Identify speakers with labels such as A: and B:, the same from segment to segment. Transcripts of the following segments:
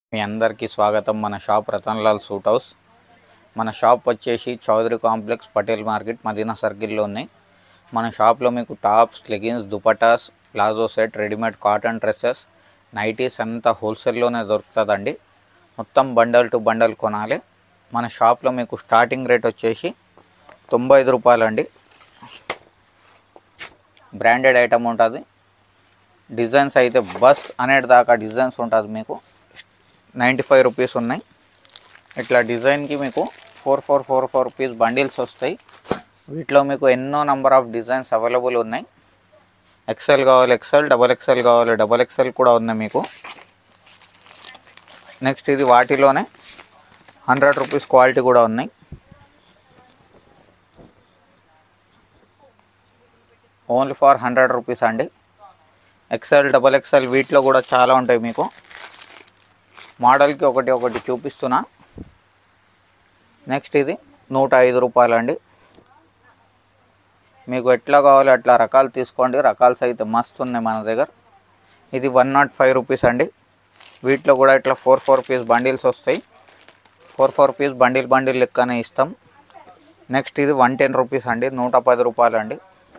A: మీ అందరికీ స్వాగతం మన షాప్ రతన్లాల్ సూట్ హౌస్ మన షాప్ వచ్చేసి చౌదరి కాంప్లెక్స్ పటేల్ మార్కెట్ మదీనా సర్కిల్లో ఉన్నాయి మన షాప్లో మీకు tops leggings dupattas palazzo set readymade cotton dresses nighties అంతా హోల్సేల్లోనే దొరుకుతుందండి మొత్తం బండల్ టు బండల్ కొనాలి మన షాప్లో మీకు స్టార్టింగ్ రేట్ వచ్చేసి తొంభై ఐదు రూపాయలండి బ్రాండెడ్ ఐటమ్ ఉంటుంది డిజైన్స్ అయితే బస్ అనేది దాకా డిజైన్స్ ఉంటుంది మీకు నైంటీ ఫైవ్ రూపీస్ ఉన్నాయి ఇట్లా డిజైన్కి మీకు four four four four rupees bundles వస్తాయి వీటిలో మీకు ఎన్నో నెంబర్ ఆఫ్ డిజైన్స్ అవైలబుల్ ఉన్నాయి ఎక్సెల్ కావాలి ఎక్సెల్ డబల్ ఎక్సెల్ కావాలి డబల్ ఎక్సెల్ కూడా ఉన్నాయి మీకు నెక్స్ట్ ఇది వాటిలోనే హండ్రెడ్ రూపీస్ క్వాలిటీ కూడా ఉన్నాయి ఓన్లీ ఫర్ హండ్రెడ్ రూపీస్ అండి ఎక్సెల్ డబల్ ఎక్సెల్ వీటిలో కూడా చాలా ఉంటాయి మీకు మోడల్కి ఒకటి ఒకటి చూపిస్తున్నా నెక్స్ట్ ఇది నూట ఐదు రూపాయలండి మీకు ఎట్లా కావాలో అట్లా రకాలు తీసుకోండి రకాల్స్ అయితే మస్తు ఉన్నాయి మన దగ్గర ఇది వన్ నాట్ ఫైవ్ రూపీస్ అండి వీటిలో కూడా ఇట్లా ఫోర్ ఫోర్ పీస్ బండిల్స్ వస్తాయి four four piece bundle bundle లెక్కనే ఇస్తాం నెక్స్ట్ ఇది వన్ టెన్ రూపీస్ అండి నూట పది రూపాయలు అండి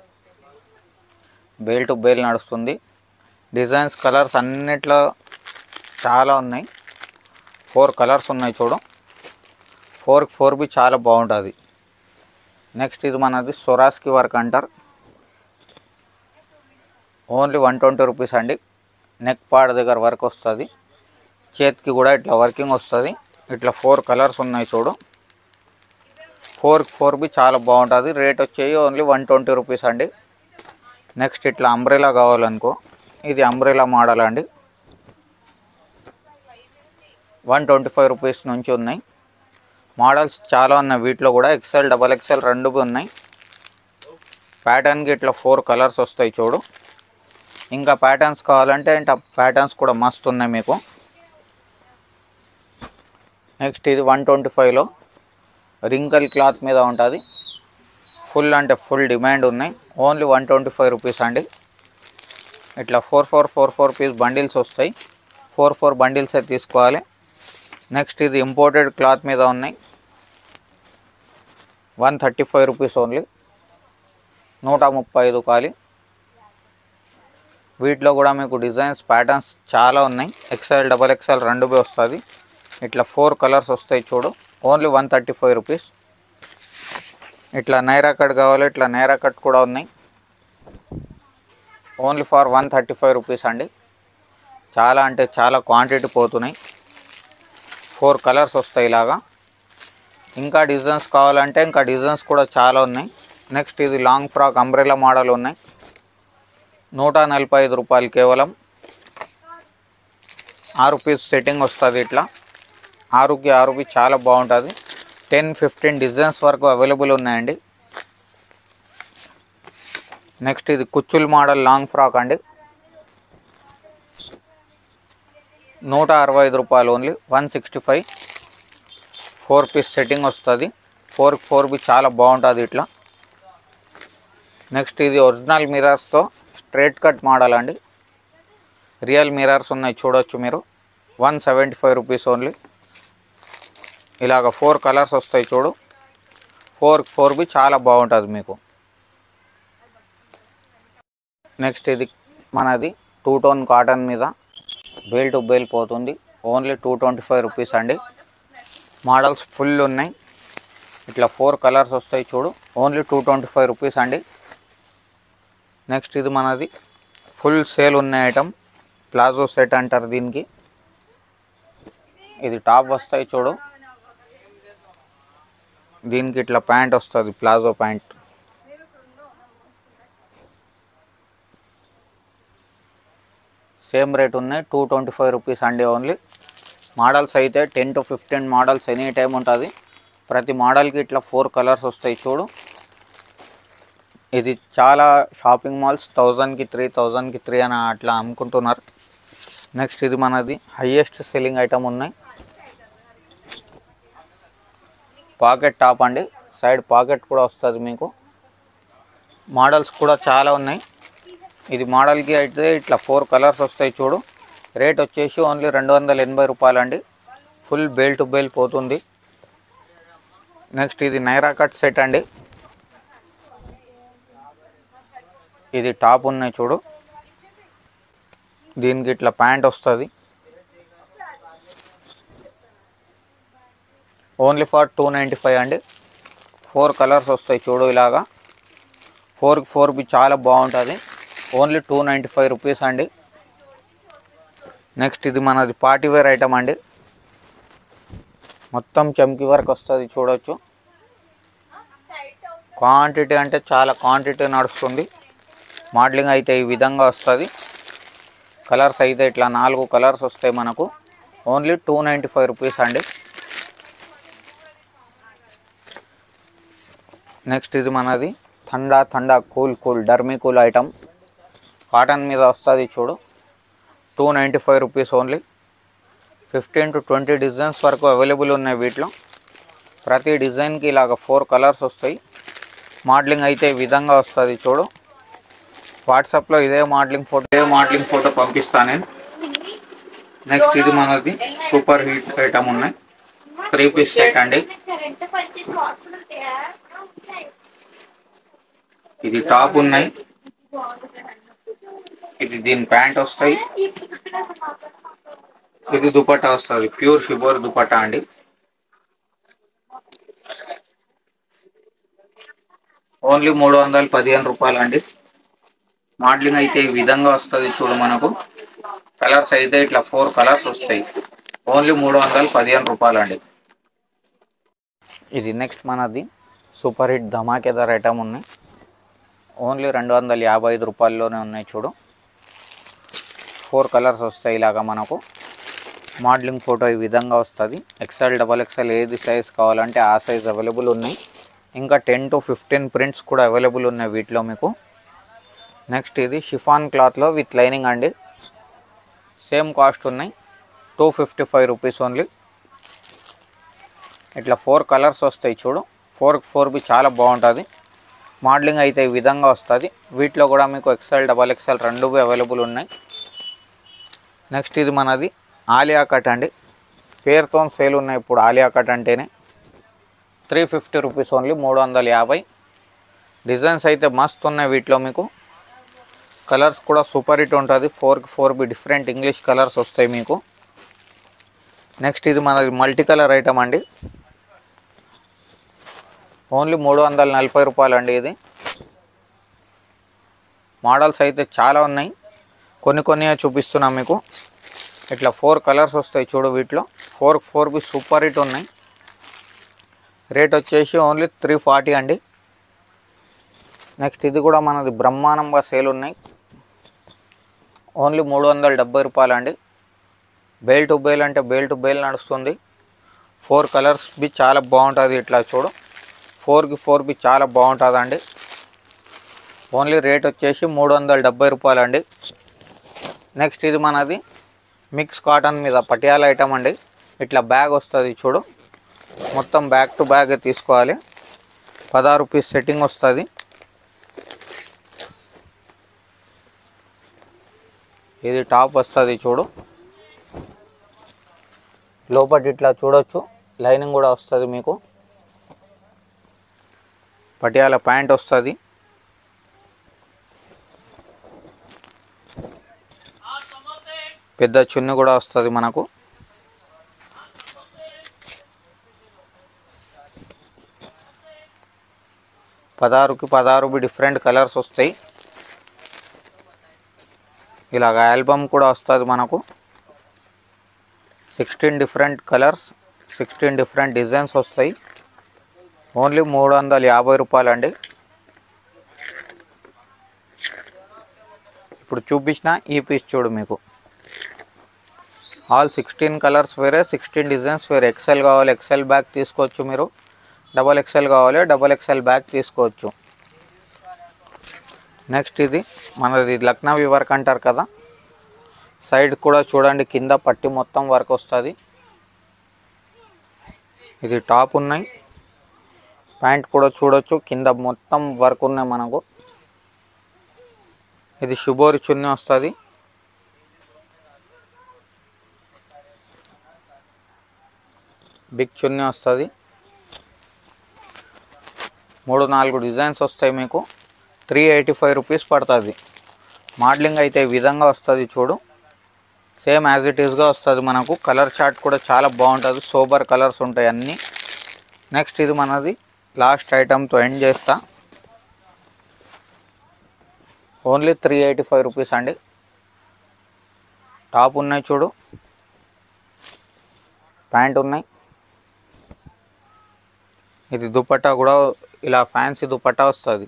A: బేల్ టు బేల్ నడుస్తుంది డిజైన్స్ కలర్స్ అన్నిట్లో చాలా ఉన్నాయి ఫోర్ కలర్స్ ఉన్నాయి చూడు ఫోర్ ఫోర్ బి చాలా బాగుంటుంది నెక్స్ట్ ఇది మనది సొరాస్కి వర్క్ అంటారు ఓన్లీ వన్ ట్వంటీ రూపీస్ అండి నెక్ పాడ్ దగ్గర వర్క్ వస్తుంది చేతికి కూడా ఇట్లా వర్కింగ్ వస్తుంది ఇట్లా ఫోర్ కలర్స్ ఉన్నాయి చూడు ఫోర్ ఫోర్ బి చాలా బాగుంటుంది రేట్ వచ్చేవి ఓన్లీ వన్ ట్వంటీ రూపీస్ అండి నెక్స్ట్ ఇట్లా అంబ్రెలా కావాలనుకో ఇది అంబ్రెలా మోడల్ అండి వన్ ట్వంటీ ఫైవ్ రూపీస్ నుంచి ఉన్నాయి మోడల్స్ చాలా ఉన్నాయి వీటిలో కూడా ఎక్సెల్ డబల్ ఎక్సెల్ రెండు ఉన్నాయి ప్యాటర్న్కి ఇట్లా ఫోర్ కలర్స్ వస్తాయి చూడు ఇంకా ప్యాటర్న్స్ కావాలంటే ఇంకా ప్యాటర్న్స్ కూడా మస్తు ఉన్నాయి మీకు నెక్స్ట్ ఇది వన్ ట్వంటీ ఫైవ్లో రింకల్ క్లాత్ మీద ఉంటుంది ఫుల్ అంటే ఫుల్ డిమాండ్ ఉన్నాయి only one twenty five rupees అండి ఇట్లా four four four four piece bundles వస్తాయి ఫోర్ ఫోర్ బండిల్సే తీసుకోవాలి నెక్స్ట్ ఇది ఇంపోర్టెడ్ క్లాత్ మీద ఉన్నాయి one thirty five rupees only నూట ముప్పై ఐదు కాలి వీటిలో కూడా మీకు డిజైన్స్ ప్యాటర్న్స్ చాలా ఉన్నాయి ఎక్సెల్ డబల్ ఎక్సెల్ రెండు బి వస్తుంది ఇట్లా ఫోర్ కలర్స్ వస్తాయి చూడు only one thirty five rupees ఇట్లా నైరా కట్ కావాలి ఇట్లా నైరా కట్ కూడా ఉన్నాయి only for one thirty five rupees అండి చాలా అంటే చాలా క్వాంటిటీ పోతున్నాయి ఫోర్ కలర్స్ వస్తాయి ఇలాగా ఇంకా డిజైన్స్ కావాలంటే ఇంకా డిజైన్స్ కూడా చాలా ఉన్నాయి నెక్స్ట్ ఇది లాంగ్ ఫ్రాక్ అంబ్రెలా మోడల్ ఉన్నాయి నూట నలభై ఐదు రూపాయలు కేవలం ఆరు పీస్ సెట్టింగ్ వస్తుంది ఇట్లా ఆరుకి ఆరుకి చాలా బాగుంటుంది టెన్ ఫిఫ్టీన్ డిజైన్స్ వరకు అవైలబుల్ ఉన్నాయండి నెక్స్ట్ ఇది కుచ్చుల్ మోడల్ లాంగ్ ఫ్రాక్ అండి నూట అరవై ఐదు రూపాయలు only one sixty five four piece setting వస్తుంది ఫోర్ ఫోర్ బి చాలా బాగుంటుంది ఇట్లా నెక్స్ట్ ఇది ఒరిజినల్ మిరర్స్తో స్ట్రైట్ కట్ మోడల్ అండి రియల్ మిరర్స్ ఉన్నాయి చూడొచ్చు మీరు one seventy five rupees only ఇలాగ ఫోర్ కలర్స్ వస్తాయి చూడు ఫోర్ ఫోర్ బి చాలా బాగుంటుంది మీకు నెక్స్ట్ ఇది మనది టూ టోన్ కాటన్ మీద బేల్ టు బేల్ పోతుంది only two twenty five rupees అండి మోడల్స్ ఫుల్ ఉన్నాయి ఇట్లా ఫోర్ కలర్స్ వస్తాయి చూడు only two twenty five rupees అండి నెక్స్ట్ ఇది మనది ఫుల్ సేల్ ఉన్న ఐటమ్ ప్లాజో సెట్ అంటారు దీనికి ఇది టాప్ వస్తాయి చూడు దీనికి ఇట్లా ప్యాంట్ వస్తుంది ప్లాజో ప్యాంట్ సేమ్ రేట్ ఉన్నాయి టూ ట్వంటీ ఫైవ్ రూపీస్ అండి ఓన్లీ మోడల్స్ అయితే ten to fifteen models any time ఉంటుంది ప్రతి మోడల్కి ఇట్లా ఫోర్ కలర్స్ వస్తాయి చూడు ఇది చాలా షాపింగ్ మాల్స్ థౌజండ్కి త్రీ థౌజండ్కి త్రీ అని అట్లా అమ్ముకుంటున్నారు నెక్స్ట్ ఇది మనది హయ్యెస్ట్ సెల్లింగ్ ఐటమ్ ఉన్నాయి పాకెట్ టాప్ అండి సైడ్ పాకెట్ కూడా వస్తుంది మీకు మోడల్స్ కూడా చాలా ఉన్నాయి ఇది మోడల్కి అయితే ఇట్లా ఫోర్ కలర్స్ వస్తాయి చూడు రేట్ వచ్చేసి ఓన్లీ రెండు వందల ఎనభై రూపాయలండి ఫుల్ బేల్ టు బేల్ పోతుంది నెక్స్ట్ ఇది నైరా కట్ సెట్ అండి ఇది టాప్ ఉన్నాయి చూడు దీనికి ఇట్లా ప్యాంట్ వస్తుంది only for two ninety five అండి ఫోర్ కలర్స్ వస్తాయి చూడు ఇలాగా ఫోర్కి ఫోర్ బి చాలా బాగుంటుంది only two ninety five rupees అండి నెక్స్ట్ ఇది మనది పార్టీ వేర్ ఐటమ్ అండి మొత్తం చమ్కీ వర్క్ వస్తుంది చూడొచ్చు క్వాంటిటీ అంటే చాలా క్వాంటిటీ నడుస్తుంది మోడలింగ్ అయితే ఈ విధంగా వస్తుంది కలర్స్ అయితే ఇట్లా నాలుగు కలర్స్ వస్తాయి మనకు only two ninety five rupees అండి నెక్స్ట్ ఇది మనది థండా థండా కూల్ కూల్ డర్మీ కూల్ ఐటమ్ కాటన్ మీద వస్తుంది చూడు two ninety five rupees only fifteen to twenty designs వరకు అవైలబుల్ ఉన్నాయి వీటిలో ప్రతి డిజైన్కి ఇలాగ ఫోర్ కలర్స్ వస్తాయి మోడలింగ్ అయితే ఈ విధంగా వస్తుంది చూడు వాట్సాప్లో ఇదే మోడలింగ్ ఫోటో ఇదే మోడలింగ్ ఫోటో పంపిస్తాను నేను నెక్స్ట్ ఇది మనది సూపర్ హీట్ ఐటమ్ ఉన్నాయి త్రీ పీస్ సెట్ అండి
B: కరెంట్ పంచి స్పాట్స్ ఉంటాయా ఉంటాయి.
A: ఇది టాప్ ఉన్నాయి ఇది దీని ప్యాంట్ వస్తాయి
B: ఇప్పుడు చుట్టూ మాత్రం
A: ఇది దుపట్టా వస్తుంది ప్యూర్ షిబోర్ దుపట్టా అండి ఓన్లీ మూడు వందల పదిహేను రూపాయలు అండి మోడలింగ్ అయితే ఈ విధంగా వస్తుంది చూడు మనకు కలర్స్ అయితే ఇట్లా ఫోర్ కలర్స్ వస్తాయి ఓన్లీ మూడు వందల పదిహేను రూపాయలు అండి ఇది నెక్స్ట్ మనది సూపర్ హిట్ ధమాకేదార్ ఐటమ్ ఉన్నాయి ఓన్లీ రెండు వందల యాభై ఐదు రూపాయల్లోనే ఉన్నాయి చూడు ఫోర్ కలర్స్ వస్తాయి ఇలాగా మనకు మోడలింగ్ ఫోటో ఈ విధంగా వస్తుంది ఎక్సెల్ డబల్ ఎక్సెల్ ఏది సైజ్ కావాలంటే ఆ సైజ్ అవైలబుల్ ఉన్నాయి ఇంకా టెన్ టు ఫిఫ్టీన్ ప్రింట్స్ కూడా అవైలబుల్ ఉన్నాయి వీటిలో మీకు నెక్స్ట్ ఇది షిఫాన్ క్లాత్లో విత్ లైనింగ్ అండి సేమ్ కాస్ట్ ఉన్నాయి two fifty five rupees only ఇట్లా ఫోర్ కలర్స్ వస్తాయి చూడు ఫోర్ ఫోర్ బి చాలా బాగుంటుంది మోడలింగ్ అయితే ఈ విధంగా వస్తుంది వీటిలో కూడా మీకు ఎక్సెల్ డబల్ ఎక్సెల్ రెండు అవైలబుల్ ఉన్నాయి నెక్స్ట్ ఇది మనది ఆలియా కట్ అండి పేరుతో సేల్ ఉన్నాయి ఇప్పుడు ఆలియా కట్ అంటేనే త్రీ ఫిఫ్టీ రూపీస్ ఓన్లీ మూడు వందల యాభై డిజైన్స్ అయితే మస్తు ఉన్నాయి వీటిలో మీకు కలర్స్ కూడా సూపర్ హిట్ ఉంటుంది ఫోర్కి four B different English colours వస్తాయి మీకు నెక్స్ట్ ఇది మనది మల్టీ కలర్ ఐటమ్ అండి ఓన్లీ మూడు వందల నలభై రూపాయలు అండి ఇది మోడల్స్ అయితే చాలా ఉన్నాయి కొన్ని కొన్ని చూపిస్తున్నాం మీకు ఇట్లా ఫోర్ కలర్స్ వస్తాయి చూడు వీటిలో four four B super hit ఉన్నాయి రేట్ వచ్చేసి ఓన్లీ త్రీ ఫార్టీ అండి నెక్స్ట్ ఇది కూడా మనది బ్రహ్మాండంగా సేల్ ఉన్నాయి ఓన్లీ మూడు వందల డెబ్బై రూపాయలు అండి బేల్ టు బేల్ అంటే బేల్ టు బేల్ నడుస్తుంది ఫోర్ కలర్స్ బి చాలా బాగుంటుంది ఇట్లా చూడు ఫోర్కి ఫోర్ బి చాలా బాగుంటుంది అండి ఓన్లీ రేట్ వచ్చేసి మూడు వందల డెబ్బై రూపాయలు అండి నెక్స్ట్ ఇది మనది మిక్స్ కాటన్ మీద పటియాల ఐటమ్ అండి ఇట్లా బ్యాగ్ వస్తుంది చూడు మొత్తం బ్యాగ్ టు బ్యాగ్ తీసుకోవాలి పదహారు పీస్ సెట్టింగ్ వస్తుంది ఇది టాప్ వస్తుంది చూడు లోపల ఇట్లా చూడొచ్చు లైనింగ్ కూడా వస్తుంది మీకు పటియాల ప్యాంట్ వస్తుంది పెద్ద చున్ని కూడా వస్తుంది మనకు పదహారుకి పదహారు డిఫరెంట్ కలర్స్ వస్తాయి ఇలాగ ఆల్బమ్ కూడా వస్తుంది మనకు sixteen different colours sixteen different designs వస్తాయి ఓన్లీ మూడు వందల యాభై రూపాయలు అండి ఇప్పుడు చూపించిన ఈ పీస్ చూడు మీకు ఆల్ సిక్స్టీన్ కలర్స్ వేరే సిక్స్టీన్ డిజైన్స్ వేరే ఎక్సెల్ కావాలి ఎక్సెల్ బ్యాగ్ తీసుకోవచ్చు మీరు డబల్ ఎక్సెల్ కావాలి డబల్ ఎక్సెల్ బ్యాగ్ తీసుకోవచ్చు నెక్స్ట్ ఇది మనది లక్నవీ వర్క్ అంటారు కదా సైడ్ కూడా చూడండి కింద పట్టి మొత్తం వర్క్ వస్తుంది ఇది టాప్ ఉన్నాయి ప్యాంట్ కూడా చూడొచ్చు కింద మొత్తం వర్క్ ఉన్నాయి మనకు ఇది శుభోరి చున్నీ వస్తుంది బిగ్ చున్నీ వస్తుంది మూడు నాలుగు డిజైన్స్ వస్తాయి మీకు త్రీ ఎయిటీ ఫైవ్ రూపీస్ పడుతుంది మోడలింగ్ అయితే ఈ విధంగా వస్తుంది చూడు సేమ్ యాజ్ ఇట్ ఈస్గా వస్తుంది మనకు కలర్ చార్ట్ కూడా చాలా బాగుంటుంది సోబర్ కలర్స్ ఉంటాయి అన్నీ నెక్స్ట్ ఇది మనది లాస్ట్ ఐటమ్తో ఎండ్ చేస్తా only three eighty five rupees అండి టాప్ ఉన్నాయి చూడు ప్యాంట్ ఉన్నాయి ఇది దుపట్టా కూడా ఇలా ఫ్యాన్సీ దుపట్టా వస్తుంది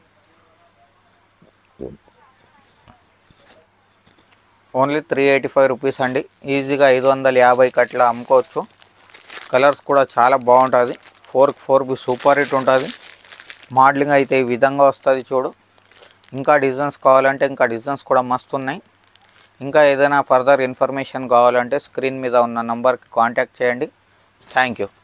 A: only three eighty five rupees అండి ఈజీగా ఐదు వందల యాభైకి అట్లా అమ్ముకోవచ్చు కలర్స్ కూడా చాలా బాగుంటుంది ఫోర్కి ఫోర్ బి సూపర్ హిట్ ఉంటుంది మోడలింగ్ అయితే ఈ విధంగా వస్తుంది చూడు ఇంకా డిజైన్స్ కావాలంటే ఇంకా డిజైన్స్ కూడా మస్తు ఉన్నాయి ఇంకా ఏదైనా ఫర్దర్ ఇన్ఫర్మేషన్ కావాలంటే స్క్రీన్ మీద ఉన్న నంబర్కి కాంటాక్ట్ చేయండి థ్యాంక్ యూ